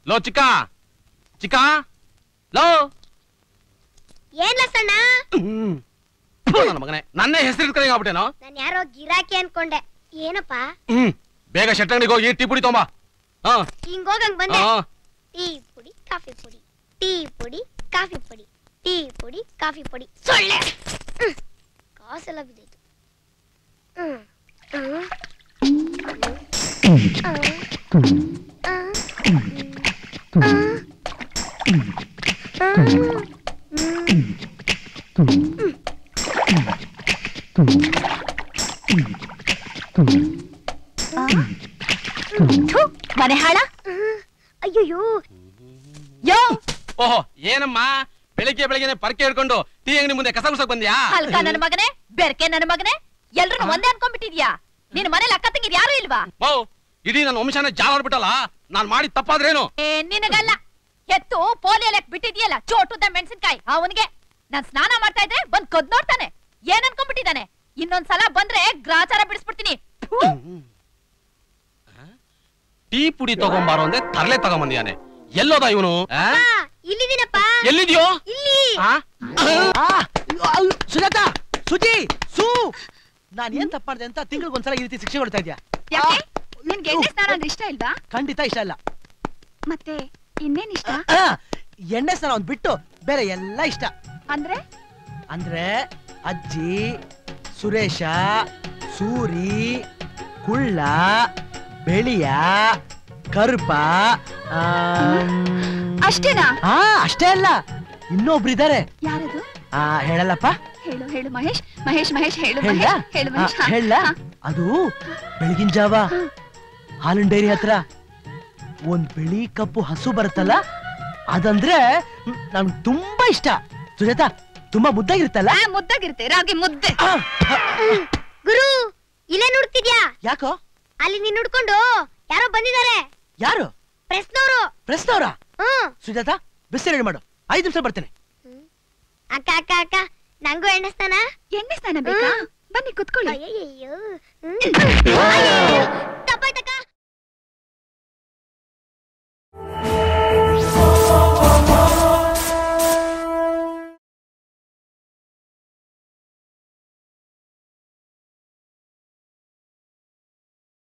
Low ಚಿಕ್ಕ ಚಿಕ್ಕ low ಏನ್ ಲಸಣ್ಣ ಥು, ನನ್ನ ಮಗನೇ ನನ್ನೇ ಹೆಸರು ಇಟ್ಕೊಂಡು ಆಗ್ಬಿಟ್ಟೇನೋ ನಾನ್ ಯಾರೋ ಗಿರಾಕಿ ಅನ್ಕೊಂಡೆ ಏನಪ್ಪ ಹ್ಮ್ ಬೇಗ ಶೆಟ್ಟಂಗಡಿಗೆ ಹೋಗಿ ಟೀ ಪುಡಿ ತೊಂಬ ಹಾ ಹಿಂಗೋಗಂಗ್ ಬಂದೆ ಹಾ ಟೀ ಪುಡಿ ಕಾಫಿ ಪುಡಿ ಟೀ ಪುಡಿ ಕಾಫಿ ಪುಡಿ ಟೀ ಪುಡಿ ಕಾಫಿ ಪುಡಿ ಸೊಳ್ಳೆ ಹ್ಮ್. ಕಾಸೆಲ್ಲ ಬಿದ್ದೈತು ಹ್ಮ್. ಹ್ಮ್. ಆ. ಆ. ಆ. ಹ್ಮ್. ಥು, ಮನೆ ಹಾಳ ಅಯ್ಯಯ್ಯೋ ಯೋ ಓಹೋ ಏನಮ್ಮ ಬೆಳಿಗ್ಗೆ ಬೆಳಿಗ್ಗೆ ಪರ್ಕೆ ಹಿಡ್ಕೊಂಡು ಟೀ ಅಂಗಡಿ ಮುಂದೆ ಕಸ ಗುಡ್ಸಕ್ ಬಂದ್ಯಾ ಹಲ್ಕ ನನ್ನ ಮಗನೇ ಬೆರ್ಕೆ ನನ್ನ ಮಗನೇ ಎಲ್ರು ಒಂದೇ ಅನ್ಕೊಂಡ್ಬಿಟ್ಟಿದ್ಯಾ ನಿನ್ ಮನೇಲಿ ಅಕ್ಕ ತಂಗಿದ್ ಯಾರು ಇಲ್ವಾ ಓ ಇಡೀ ನನ್ನ ವಂಶನ ಜಾಲ ಆಡ್ಬಿಟ್ಟಲ್ಲ ನಾನ್ ಮಾಡಿ ತಪ್ಪಾದ್ರೇನು ಏ ನಿನಗಲ್ಲ ಎತ್ತು ಪೋಲಿಯಲ್ ಬಿಟ್ಟಿದ್ಯಲ್ಲ ಚೋಟುದ ಮೆಣಸಿನ್ಕಾಯಿ ಅವನಿಗೆ ನಾನ್ ಸ್ನಾನ ಮಾಡ್ತಾ ಇದ್ರೆ ಬಂದ್ ಕದ್ ನೋಡ್ತಾನೆ ಏನ್ ಅನ್ಕೊಂಡ್ಬಿಟ್ಟಿದಾನೆ ಇನ್ನೊಂದ್ಸಲ ಬಂದ್ರೆ ಗ್ರಾಚಾರ ಬಿಡಿಸ್ಬಿಡ್ತೀನಿ ಥು. ಟೀ ಪುಡಿ ತಗೊಂಬಾರೋ ಅಂದ್ರೆ ತರಲೆ ತಗೊಂಬಂದಿಯಾನೆ ಎಲ್ಲೋದ ಇವನು ಆ, ಇಲ್ಲಿದ್ದೀನಪ್ಪ ಎಲ್ಲಿದ್ಯೋ ಇಲ್ಲಿ ಆ? ಸುಜಾತ ಸುಜಿ ಸೂ ನಾನ್ ಏನ್ ತಪ್ಪ ಮಾಡ್ದೆ ಅಂತ ತಿಂಗಳಿಗೊಂದ್ಸಲ ಈ ರೀತಿ ಶಿಕ್ಷೆ ಕೊಡ್ತಾ ಇದ್ಯಾ ಯಾಕೆ ನಿನ್ಗೆ ಎಣ್ಣೆ ಸ್ನಾನ ಅಂದ್ರೆ ಇಷ್ಟ ಇಲ್ವಾ ಖಂಡಿತ ಇಷ್ಟ ಇಲ್ಲ ಮತ್ತೆ ಇನ್ನೇನ್ ಇಷ್ಟ ಆ, ಎಣ್ಣೆ ಸ್ನಾನ ಒಂದ್ ಬಿಟ್ಟು ಬೇರೆ ಎಲ್ಲ ಇಷ್ಟ ಅಂದ್ರೆ ಅಂದ್ರೆ ಅಜ್ಜಿ ಸುರೇಶ ಸೂರಿ ಕುಳ್ಳ ಬೆಳಿಯ ಕರುಪ ಅಷ್ಟೇನಾ ಹಾ ಅಷ್ಟೇ ಅಲ್ಲ ಇನ್ನೊಬ್ರಿದ್ದಾರೆ ಯಾರದು ಆ ಹೇಳಲ್ಲಪ್ಪ ಹೇಳು ಹೇಳು ಮಹೇಶ್ ಮಹೇಶ್ ಮಹೇಶ್ ಹೇಳು ಹೇಳ ಮಹೇಶ್ ಹೇಳು ಮಹೇಶ್ ಹಾ, ಹೇಳ ಹಾ. ಅದು ಬೆಳಗಿನ ಜಾವ ಹಾಲಿನ ಡೈರಿ ಹತ್ರ ಒಂದ್ ಬಿಳಿ ಕಪ್ಪು ಹಸು ಬರುತ್ತಲ್ಲ ಅದಂದ್ರೆ ನನ್ಗೆ ತುಂಬಾ ಇಷ್ಟ ಸುಜಾತ ತುಂಬಾ ಮುದ್ದಾಗಿರುತ್ತಲ್ಲ ಆ, ಮುದ್ದಾಗಿರುತ್ತೆ ರಾಗಿ ಮುದ್ದೆ ಆ, ಆ, ಗುರು ಇಲ್ಲೇ ನೋಡ್ತಿದ್ಯಾ ಯಾಕೋ ಅಲ್ಲಿ ನೀನ್ ಹುಡ್ಕೊಂಡು ಯಾರೋ ಬಂದಿದ್ದಾರೆ ಯಾರು ಪ್ರೆಸ್ನವರು ಪ್ರಶ್ನವ್ರ ಹ್ಮ್ ಸುಜಾತ ಬಿಸಿ ರೆಡಿ ಮಾಡು ಐದು ನಿಮಿಷ ಬರ್ತೇನೆ ಅಕ್ಕ ಅಕ್ಕ ಅಕ್ಕ ನಂಗೂ ಎಣ್ಣೆ ಸ್ನಾನ ಎಣ್ಣೆ ಸ್ನಾನ ಬೇಕಾ ಬನ್ನಿ ಕುತ್ಕೊಳ್ಳಿ ಅಯ್ಯಯ್ಯೋ ಹ್ಮ್. ಅಯ್ಯಯ್ಯೋ.